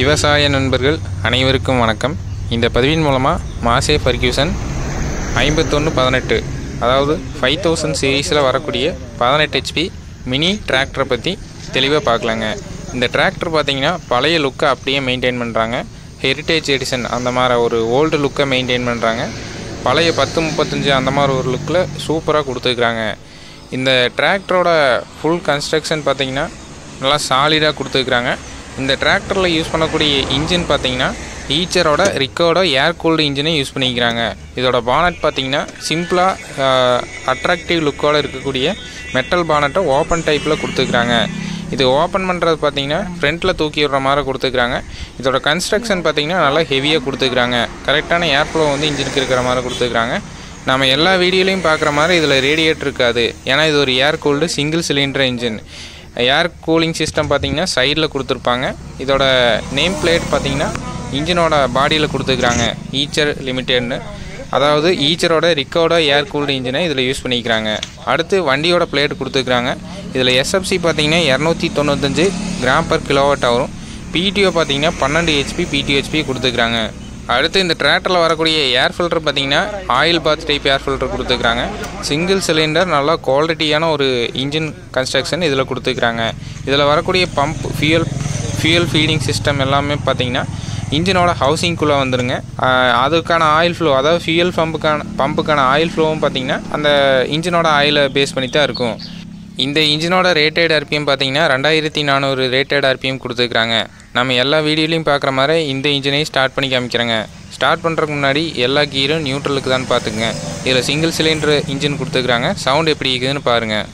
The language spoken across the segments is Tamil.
விவசாய நண்பர்கள் அனைவருக்கும் வணக்கம் இந்த பதிவின் மூலமாக மாசே ஃபர்கியூசன் ஐம்பத்தொன்று பதினெட்டு அதாவது ஃபைவ் தௌசண்ட் சீரீஸில் வரக்கூடிய பதினெட்டு ஹெச்பி மினி டிராக்டரை பற்றி தெளிவாக பார்க்கலாங்க இந்த டிராக்டர் பார்த்தீங்கன்னா பழைய லுக்கை அப்படியே மெயின்டைன் பண்ணுறாங்க ஹெரிட்டேஜ் எடிசன் அந்த மாதிரி ஒரு ஓல்டு லுக்கை மெயின்டைன் பண்ணுறாங்க பழைய பத்து முப்பத்தஞ்சு அந்த மாதிரி ஒரு லுக்கில் சூப்பராக கொடுத்துருக்குறாங்க இந்த டிராக்டரோட ஃபுல் கன்ஸ்ட்ரக்ஷன் பார்த்தீங்கன்னா நல்லா சாலிடாக கொடுத்துருக்குறாங்க இந்த டிராக்டரில் யூஸ் பண்ணக்கூடிய இன்ஜின் பார்த்தீங்கன்னா ஈச்சரோட ரிக்கோட ஏர் கூல்டு இன்ஜினை யூஸ் பண்ணிக்கிறாங்க இதோட பானட் பார்த்தீங்கன்னா சிம்பிளாக அட்ராக்டிவ் லுக்கோட இருக்கக்கூடிய மெட்டல் பானட்டை ஓப்பன் டைப்பில் கொடுத்துருக்குறாங்க இது ஓப்பன் பண்ணுறது பார்த்தீங்கன்னா ஃப்ரண்ட்டில் தூக்கி விடுற மாதிரி கொடுத்துருக்குறாங்க இதோட கன்ஸ்ட்ரக்ஷன் பார்த்தீங்கன்னா நல்லா ஹெவியாக கொடுத்துருக்குறாங்க கரெக்டான ஏர் ஃப்ளோ வந்து இன்ஜினுக்கு இருக்கிற மாதிரி கொடுத்துருக்குறாங்க நம்ம எல்லா வீடியோலையும் பார்க்குற மாதிரி இதில் ரேடியேட்டர் இருக்காது ஏன்னா இது ஒரு air cooled single cylinder engine air cooling system பார்த்தீங்கன்னா சைடில் கொடுத்துருப்பாங்க இதோட நேம் பிளேட் பார்த்தீங்கன்னா இன்ஜினோட பாடியில் கொடுத்துருக்குறாங்க ஈச்சர் லிமிட்டெட்னு அதாவது ஈச்சரோட ரிக்கோட ஏர் கூல்டு இன்ஜினை இதில் யூஸ் பண்ணிக்கிறாங்க அடுத்து வண்டியோட பிளேட் கொடுத்துருக்குறாங்க இதில் எஸ்எஃப்சி பார்த்தீங்கன்னா இரநூத்தி தொண்ணூத்தஞ்சு கிராம் பர் கிலோவாட் வரும் பிடிஓ பார்த்தீங்கன்னா பன்னெண்டு ஹெச்பி பிடிஹெச்பி கொடுத்துருக்குறாங்க அடுத்து இந்த டிராக்டரில் வரக்கூடிய ஏர் ஃபில்டர் பார்த்தீங்கன்னா oil bath type air filter கொடுத்துருக்குறாங்க சிங்கிள் சிலிண்டர் நல்லா குவாலிட்டியான ஒரு இன்ஜின் கன்ஸ்ட்ரக்ஷன் இதில் கொடுத்துருக்குறாங்க இதில் வரக்கூடிய pump fuel fuel feeding system எல்லாமே பார்த்தீங்கன்னா இன்ஜினோட ஹவுசிங்குள்ளே வந்துருங்க ஆஹ் அதுக்கான ஆயில் ஃப்ளோ அதாவது ஃபியூல் பம்புக்கான பம்புக்கான ஆயில் ஃப்ளோவும் பார்த்தீங்கன்னா அந்த இன்ஜினோட ஆயிலை பேஸ் பண்ணி தான் இருக்கும் இந்த இன்ஜினோட ரேட்டட் ஆர்பிஎம் பார்த்தீங்கன்னா ரெண்டாயிரத்தி நானூறு ரேட்டட் ஆர்பிஎம் கொடுத்துருக்குறாங்க நம்ம எல்லா வீடியோலையும் பார்க்குற மாதிரி இந்த இன்ஜினையும் ஸ்டார்ட் பண்ணி காமிக்கிறேங்க ஸ்டார்ட் பண்ணுறதுக்கு முன்னாடி எல்லா கீரும் நியூட்ரலுக்கு தான் பார்த்துக்குங்க இதில் சிங்கிள் சிலிண்டர் இன்ஜின் கொடுத்துருக்குறாங்க சவுண்ட் எப்படி இருக்குதுன்னு பாருங்கள்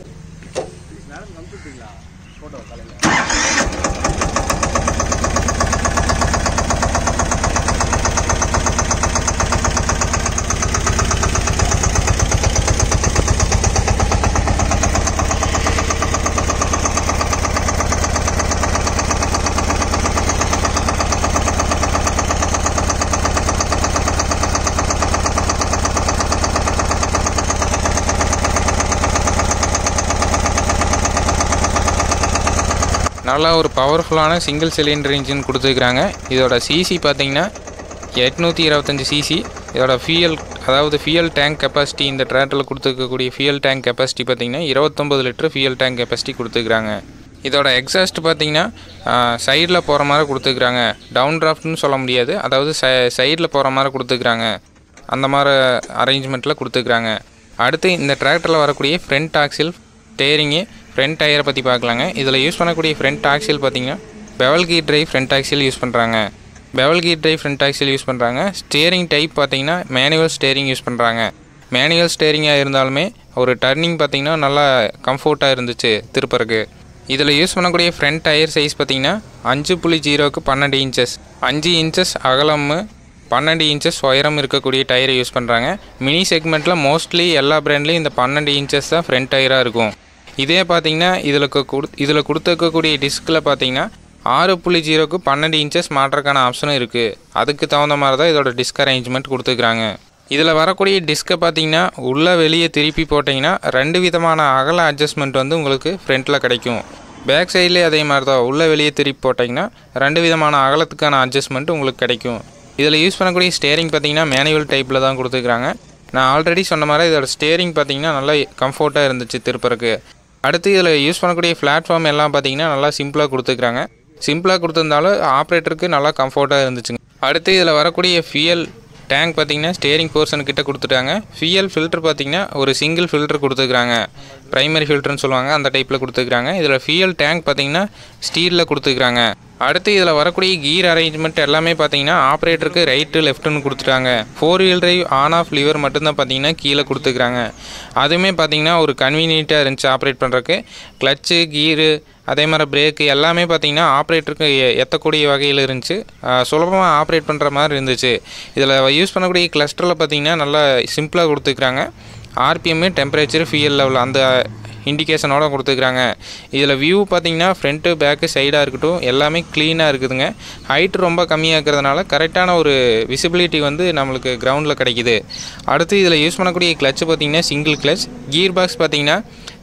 நல்லா ஒரு பவர்ஃபுல்லான சிங்கிள் சிலிண்டர் இன்ஜின் கொடுத்துருக்குறாங்க இதோட சிசி பார்த்தீங்கன்னா எட்நூற்றி இருபத்தஞ்சி சிசி இதோட ஃபியூயல் அதாவது ஃபியூயல் டேங்க் கெப்பாசிட்டி இந்த டிராக்டரில் கொடுத்துருக்கக்கூடிய ஃபியூயல் டேங்க் கெப்பாசிட்டி பார்த்தீங்கன்னா இருபத்தொம்பது லிட்டர் ஃபியூயல் டேங்க் கெப்பாசிட்டி கொடுத்துருக்குறாங்க இதோட எக்ஸாஸ்ட் பார்த்தீங்கன்னா சைடில் போகிற மாதிரி கொடுத்துருக்குறாங்க டவுன் டிராஃப்ட்னு சொல்ல முடியாது அதாவது ச சைடில் போகிற மாதிரி கொடுத்துருக்குறாங்க அந்த மாதிரி அரேஞ்ச்மெண்ட்டில் கொடுத்துருக்குறாங்க அடுத்து இந்த டிராக்டரில் வரக்கூடிய ஃப்ரண்ட் ஆக்சில் ஸ்டேரிங்கு ஃப்ரண்ட் டயரை பற்றி பார்க்கலாங்க இதில் யூஸ் பண்ணக்கூடிய ஃப்ரண்ட் ஆக்சில் பார்த்தீங்கன்னா bevel gear drive front axle use பண்ணுறாங்க bevel gear drive front axle use பண்ணுறாங்க ஸ்டேரிங் டைப் பார்த்தீங்கன்னா மேனுவல் ஸ்டேரிங் யூஸ் பண்ணுறாங்க மேனுவல் ஸ்டேரிங்காக இருந்தாலுமே ஒரு டர்னிங் பார்த்தீங்கன்னா நல்லா கம்ஃபர்ட்டாக இருந்துச்சு திருப்பறக்கு இதில் யூஸ் பண்ணக்கூடிய ஃப்ரண்ட் டயர் சைஸ் பார்த்தீங்கன்னா அஞ்சு புள்ளி ஜீரோக்கு பன்னெண்டு இன்ச்சஸ் அஞ்சு இன்ச்சஸ் அகலம் பன்னெண்டு இன்ச்சஸ் உயரம் இருக்கக்கூடிய டயரை யூஸ் பண்ணுறாங்க மினி செக்மெண்ட்டில் மோஸ்ட்லி எல்லா பிராண்ட்லேயும் இந்த பன்னெண்டு இன்ச்சஸ் தான் ஃப்ரண்ட் டயராக இருக்கும் இதே பார்த்தீங்கன்னா இதில் கொடு இதில் கொடுத்துருக்கக்கூடிய டிஸ்கில் பார்த்தீங்கன்னா ஆறு புள்ளி ஜீரோக்கு பன்னெண்டு இன்ச்சஸ் மாற்றுறதுக்கான ஆப்ஷனும் இருக்குது அதுக்கு தகுந்த மாதிரி தான் இதோட டிஸ்க் அரேஞ்ச்மெண்ட் கொடுத்துருக்குறாங்க இதில் வரக்கூடிய டிஸ்கை பார்த்தீங்கன்னா உள்ளே வெளியே திருப்பி போட்டிங்கன்னா ரெண்டு விதமான அகல அட்ஜஸ்ட்மெண்ட் வந்து உங்களுக்கு ஃப்ரண்ட்டில் கிடைக்கும் பேக் சைட்லேயே அதே மாதிரி தான் உள்ளே வெளியே திருப்பி போட்டிங்கன்னா ரெண்டு விதமான அகலத்துக்கான அட்ஜஸ்ட்மெண்ட் உங்களுக்கு கிடைக்கும் இதில் யூஸ் பண்ணக்கூடிய ஸ்டேரிங் பார்த்தீங்கன்னா மேனுவல் டைப்பில் தான் கொடுத்துருக்குறாங்க நான் ஆல்ரெடி சொன்ன மாதிரி இதோட ஸ்டேரிங் பார்த்தீங்கன்னா நல்லா கம்ஃபர்ட்டாக இருந்துச்சு திருப்பறக்கு அடுத்து இதில் யூஸ் பண்ணக்கூடிய பிளாட்ஃபார்ம் எல்லாம் பார்த்தீங்கன்னா நல்லா சிம்பிளாக கொடுத்துருக்குறாங்க சிம்பிளாக கொடுத்துருந்தாலும் ஆப்ரேட்டருக்கு நல்லா கம்ஃபர்ட்டாக இருந்துச்சுங்க அடுத்து இதில் வரக்கூடிய ஃபியல் டேங்க் பார்த்தீங்கன்னா ஸ்டேரிங் போர்ஷன் கிட்ட கொடுத்துட்டாங்க ஃபியல் ஃபில்டர் பார்த்தீங்கன்னா ஒரு சிங்கிள் ஃபில்டர் கொடுத்துருக்குறாங்க ப்ரைமரி ஃபில்டர்னு சொல்லுவாங்க அந்த டைப்பில் கொடுத்துருக்குறாங்க இதில் ஃபியல் டேங்க் பார்த்தீங்கன்னா ஸ்டீலில் கொடுத்துருக்குறாங்க அடுத்து இதில் வரக்கூடிய கீர் அரேஞ்ச்மெண்ட் எல்லாமே பார்த்தீங்கன்னா ஆப்ரேட்டருக்கு ரைட்டு லெஃப்ட்டுன்னு கொடுத்துட்டாங்க four wheel drive on off lever மட்டும்தான் பார்த்தீங்கன்னா கீழே கொடுத்துருக்குறாங்க அதுவுமே பார்த்தீங்கன்னா ஒரு கன்வீனியண்ட்டாக இருந்துச்சு ஆப்ரேட் பண்ணுறக்கு கிளச்சு கீரு அதே மாதிரி பிரேக்கு எல்லாமே பார்த்தீங்கன்னா ஆப்ரேட்டருக்கு எத்தக்கூடிய வகையில் இருந்துச்சு சுலபமாக ஆப்ரேட் பண்ணுற மாதிரி இருந்துச்சு இதில் யூஸ் பண்ணக்கூடிய கிளஸ்டரில் பார்த்தீங்கன்னா நல்லா சிம்பிளாக கொடுத்துருக்குறாங்க ஆர்பிஎம்மு டெம்பரேச்சர் ஃபியல் லெவல் அந்த இண்டிகேஷனோட கொடுத்துருக்குறாங்க இதில் வியூ பார்த்தீங்கன்னா ஃப்ரண்ட்டு பேக்கு சைடாக இருக்கட்டும் எல்லாமே க்ளீனாக இருக்குதுங்க ஹைட் ரொம்ப கம்மியாக இருக்கிறதுனால கரெக்டான ஒரு விசிபிலிட்டி வந்து நம்மளுக்கு கிரவுண்டில் கிடைக்குது அடுத்து இதில் யூஸ் பண்ணக்கூடிய கிளச் பார்த்தீங்கன்னா சிங்கிள் கிளச் கீர் பாக்ஸ் பார்த்தீங்கன்னா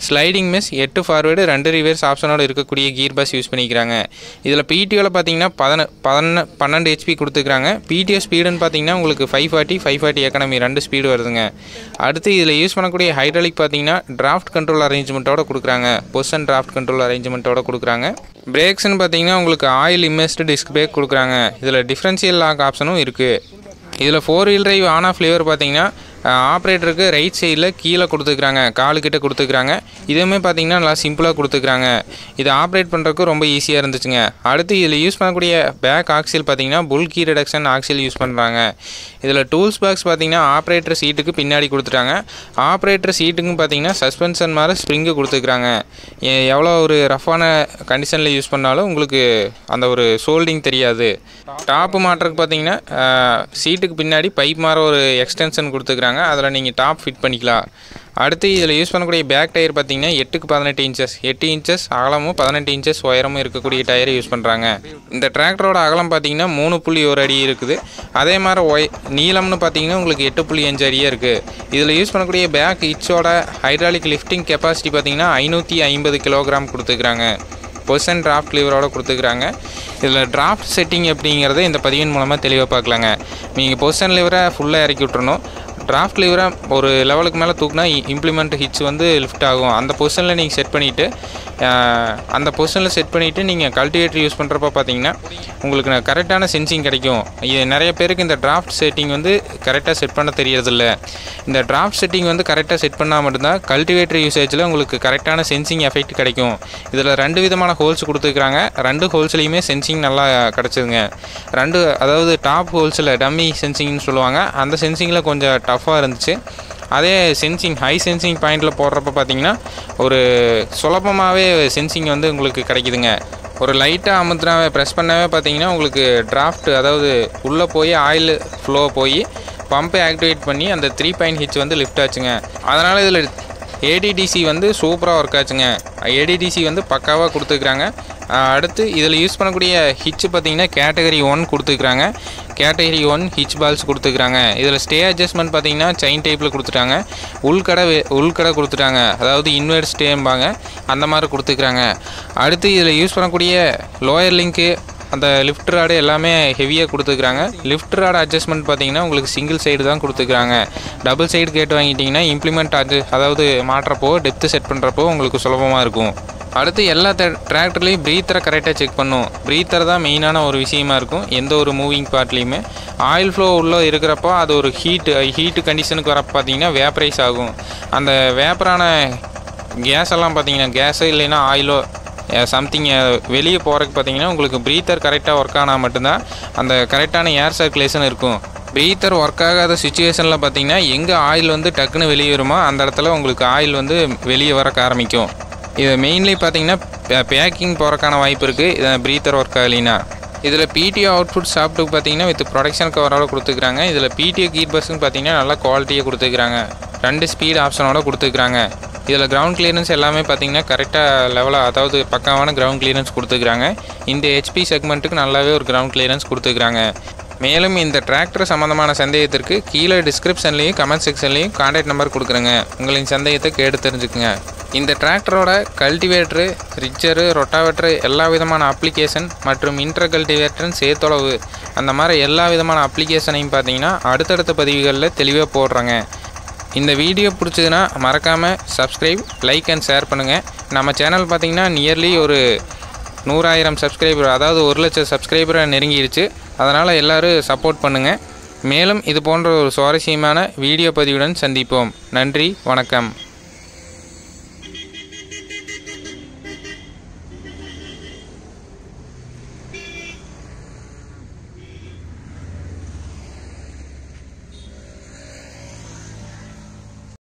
ஸ்லைடிங் மிஸ் எட்டு ஃபார்வேர்டு ரெண்டு ரிவர்ஸ் ஆப்ஷனோட இருக்கக்கூடிய கீர் பாஸ் யூஸ் பண்ணிக்கிறாங்க இதில் பிடிஓவில் பார்த்தீங்கன்னா பதின பதின பன்னெண்டு ஹெச்பி கொடுத்துருக்காங்க பிடிஓ ஸ்பீடுன்னு பார்த்தீங்கன்னா உங்களுக்கு five forty five forty economy ரெண்டு ஸ்பீடு வருதுங்க அடுத்து இதில் யூஸ் பண்ணக்கூடிய ஹைட்ராலிக் பார்த்தீங்கன்னா டிராஃப்ட் கண்ட்ரோல் அரேஞ்ச்மெண்ட்டோட கொடுக்குறாங்க பொசன் டிராஃப்ட் கண்ட்ரோல் அரேஞ்ச்மெண்ட்டோட கொடுக்குறாங்க பிரேக்ஸ்னு பார்த்தீங்கன்னா உங்களுக்கு ஆயில் இன்வெஸ்ட் டிஸ்க் பிரேக் கொடுக்குறாங்க இதில் டிஃப்ரென்ஷியல் லாக் ஆப்ஷனும் இருக்குது இதில் four wheel drive on off lever பார்த்தீங்கன்னா ஆப்ரேட்டருக்கு ரைட் சைடில் கீழே கொடுத்துருக்குறாங்க காலுக்கிட்ட கொடுத்துருக்குறாங்க இதுவுமே பார்த்தீங்கன்னா நல்லா சிம்பிளாக கொடுத்துருக்குறாங்க இதை ஆப்ரேட் பண்ணுறதுக்கு ரொம்ப ஈஸியாக இருந்துச்சுங்க அடுத்து இதில் யூஸ் பண்ணக்கூடிய பேக் ஆக்சில் பார்த்தீங்கன்னா புல் கீ ரிடக்ஷன் ஆக்சில் யூஸ் பண்ணுறாங்க இதில் டூல்ஸ் பாக்ஸ் பார்த்தீங்கன்னா ஆப்ரேட்டர் சீட்டுக்கு பின்னாடி கொடுத்துட்டாங்க ஆப்ரேட்டர் சீட்டுக்கும் பார்த்தீங்கன்னா சஸ்பென்ஷன் மாதிரி ஸ்ப்ரிங்கு கொடுத்துருக்குறாங்க எ- எவ்வளோ ஒரு ரஃப்பான கண்டிஷனில் யூஸ் பண்ணாலும் உங்களுக்கு அந்த ஒரு சோல்டிங் தெரியாது டாப்பு மாட்டுறதுக்கு பார்த்தீங்கன்னா சீட்டுக்கு பின்னாடி பைப் மாதிரி ஒரு எக்ஸ்டென்ஷன் கொடுத்துருக்குறாங்க அதில் நீங்கள் டாப் ஃபிட் பண்ணிக்கலாம் அடுத்து இதில் யூஸ் பண்ணக்கூடிய பேக் டயர் பார்த்தீங்கன்னா எட்டுக்கு பதினெட்டு இன்ச்சஸ் எட்டு இன்ச்சஸ் அகலமும் பதினெட்டு இன்ச்சஸ் உயரமும் இருக்கக்கூடிய டயரை யூஸ் பண்ணுறாங்க இந்த டிராக்டரோட அகலம் பார்த்தீங்கன்னா மூணு புள்ளி ஒரு அடி இருக்குது அதே மாதிரி ஒய் நீளம்னு பார்த்தீங்கன்னா உங்களுக்கு எட்டு புள்ளி அஞ்சு அடியாக இருக்குது இதில் யூஸ் பண்ணக்கூடிய பேக் இட்ஸோட ஹைட்ராலிக் லிஃப்டிங் கெப்பாசிட்டி பார்த்தீங்கன்னா ஐநூற்றி ஐம்பது கிலோகிராம் கொடுத்துருக்குறாங்க பொசன் டிராஃப்ட் லிவரோட கொடுத்துருக்குறாங்க இதில் டிராஃப்ட் செட்டிங் எப்படிங்கிறத இந்த பதிவின் மூலமாக தெளிவாக பார்க்கலாங்க நீங்கள் பொசன் லிவரை ஃபுல்லாக இறக்கி விட்டுறணும் டிராஃப்ட் லிவரை ஒரு லெவலுக்கு மேலே தூக்குனா இம்ப்ளிமெண்ட் ஹிட்ஸ் வந்து லிஃப்ட் ஆகும் அந்த பொசிஷனில் நீங்கள் செட் பண்ணிவிட்டு அந்த பொசிஷனில் செட் பண்ணிவிட்டு நீங்கள் கல்டிவேட்டர் யூஸ் பண்ணுறப்ப பார்த்தீங்கன்னா உங்களுக்கு ந- கரெக்டான சென்சிங் கிடைக்கும் இது நிறைய பேருக்கு இந்த டிராஃப்ட் செட்டிங் வந்து கரெக்டாக செட் பண்ண தெரியறதில்ல இந்த டிராஃப்ட் செட்டிங் வந்து கரெக்டாக செட் பண்ணால் மட்டும்தான் கல்டிவேட்டர் யூசேஜில் உங்களுக்கு கரெக்டான சென்சிங் எஃபெக்ட் கிடைக்கும் இதில் ரெண்டு விதமான ஹோல்ஸ் கொடுத்துருக்குறாங்க ரெண்டு ஹோல்ஸ்லேயுமே சென்சிங் நல்லா கிடச்சிதுங்க ரெண்டு அதாவது டாப் ஹோல்ஸில் டம்மி சென்சிங்னு சொல்லுவாங்க அந்த சென்சிங்கில் கொஞ்சம் டஃப்பாக இருந்துச்சு அதே சென்சிங் ஹை சென்சிங் பாயிண்டில் போடுறப்ப பார்த்தீங்கன்னா ஒரு சுலபமாகவே சென்சிங் வந்து உங்களுக்கு கிடைக்குதுங்க ஒரு லைட்டாக அமுத்துனாவே ப்ரெஸ் பண்ணவே பார்த்தீங்கன்னா உங்களுக்கு டிராஃப்ட் அதாவது உள்ளே போய் ஆயில் ஃப்ளோ போய் பம்பை ஆக்டிவேட் பண்ணி அந்த த்ரீ பாயிண்ட் ஹிச் வந்து லிஃப்ட் ஆச்சுங்க அதனால் இதில் ஏடிடிசி வந்து சூப்பராக ஒர்க் ஆச்சுங்க ஏடிடிசி வந்து பக்காவாக கொடுத்துருக்குறாங்க அஹ் அடுத்து இதில் யூஸ் பண்ணக்கூடிய ஹிட்ச் பார்த்தீங்கன்னா கேட்டகரி ஒன் கொடுத்துருக்குறாங்க கேட்டகரி ஒன் ஹிச் பால்ஸ் கொடுத்துருக்குறாங்க இதில் ஸ்டே அட்ஜஸ்ட்மெண்ட் பார்த்தீங்கன்னா செயின் டைப்பில் கொடுத்துட்டாங்க உள்கடை வே- உள்கடை கொடுத்துட்டாங்க அதாவது இன்வெர்ட் ஸ்டேம்பாங்க அந்த மாதிரி கொடுத்துருக்குறாங்க அடுத்து இதில் யூஸ் பண்ணக்கூடிய லோயர் லிங்க்கு அந்த லிஃப்ட் ராடு எல்லாமே ஹெவியாக கொடுத்துருக்குறாங்க லிஃப்ட் ராடு அட்ஜஸ்ட்மெண்ட் பார்த்தீங்கன்னா உங்களுக்கு சிங்கிள் சைடு தான் கொடுத்துருக்குறாங்க டபுள் சைடு கேட்டு வாங்கிட்டீங்கன்னா இம்ப்ளிமெண்ட் அட்ஜ அதாவது மாட்டுறப்போ டெப்த்து செட் பண்ணுறப்போ உங்களுக்கு சுலபமாக இருக்கும் அடுத்து எல்லா டிராக்டர்லேயும் ப்ரீத்தரை கரெக்டாக செக் பண்ணும் ப்ரீத்தர் தான் மெயினான ஒரு விஷயமா இருக்கும் எந்த ஒரு மூவிங் பார்ட்லேயுமே ஆயில் ஃப்ளோ உள்ளே இருக்கிறப்போ அது ஒரு ஹீட் ஹீட்டு கண்டிஷனுக்கு வரப்போ பார்த்தீங்கன்னா வேப்பரைஸ் ஆகும் அந்த வேப்பரான கேஸ் எல்லாம் பார்த்தீங்கன்னா கேஸோ இல்லைன்னா ஆயிலோ சம்திங் வெளியே போகிறதுக்கு பார்த்தீங்கன்னா உங்களுக்கு ப்ரீத்தர் கரெக்டாக ஒர்க் ஆனால் மட்டும்தான் அந்த கரெக்டான ஏர் சர்க்குலேஷன் இருக்கும் ப்ரீத்தர் ஒர்க் ஆகாத சுச்சுவேஷனில் பார்த்தீங்கன்னா எங்கே ஆயில் வந்து டக்குன்னு வெளியே வருமோ அந்த இடத்துல உங்களுக்கு ஆயில் வந்து வெளியே வரக்க ஆரம்பிக்கும் இது மெயின்லி பார்த்தீங்கன்னா பேக்கிங் போகிறக்கான வாய்ப்பு இருக்குது இதை ப்ரீத்தர் ஒர்க் ஆகலைன்னா இதில் பிடிஓ அவுட்புட் சாப்பிட்டு பார்த்தீங்கன்னா வித் ப்ரொடக்ஷன் கவரோட கொடுத்துருக்காங்க இதில் பிடிஓ கீர் பஸ்ஸுன்னு பார்த்தீங்கன்னா நல்லா குவாலிட்டியாக கொடுத்துருக்காங்க ரெண்டு ஸ்பீட் ஆப்ஷனோட கொடுத்துருக்காங்க இதில் கிரவுண்ட் கிளியரன்ஸ் எல்லாமே பார்த்தீங்கன்னா கரெக்டாக லெவலாக அதாவது பக்காவான கிரவுண்ட் கிளியரன்ஸ் கொடுத்துருக்காங்க இந்த ஹெச்பி செக்மெண்ட்டுக்கு நல்லாவே ஒரு கிரவுண்ட் கிளியரன்ஸ் கொடுத்துருக்காங்க மேலும் இந்த டிராக்டர் சம்பந்தமான சந்தேகத்திற்கு கீழே டிஸ்கிரிப்ஷன்லேயும் கமெண்ட் செக்ஷன்லேயும் கான்டாக்ட் நம்பர் கொடுக்குறேங்க உங்களின் சந்தேகத்தை கேட்டு தெரிஞ்சுக்குங்க இந்த டிராக்டரோட கல்டிவேட்டரு ரிச்சரு ரொட்டாவேட்டரு எல்லா விதமான அப்ளிகேஷன் மற்றும் இன்டர் கல்டிவேட்டர்னு சேர்த்தளவு அந்த மாதிரி எல்லா விதமான அப்ளிகேஷனையும் பார்த்தீங்கன்னா அடுத்தடுத்த பதிவுகளில் தெளிவாக போடுறாங்க இந்த வீடியோ பிடிச்சதுன்னா மறக்காமல் சப்ஸ்கிரைப் லைக் அண்ட் ஷேர் பண்ணுங்கள் நம்ம சேனல் பார்த்தீங்கன்னா நியர்லி ஒரு நூறாயிரம் சப்ஸ்கிரைபர் அதாவது ஒரு லட்சம் சப்ஸ்கிரைபரை நெருங்கிடுச்சு அதனால் எல்லோரும் சப்போர்ட் பண்ணுங்கள் மேலும் இது போன்ற ஒரு சுவாரஸ்யமான வீடியோ பதிவுடன் சந்திப்போம் நன்றி வணக்கம்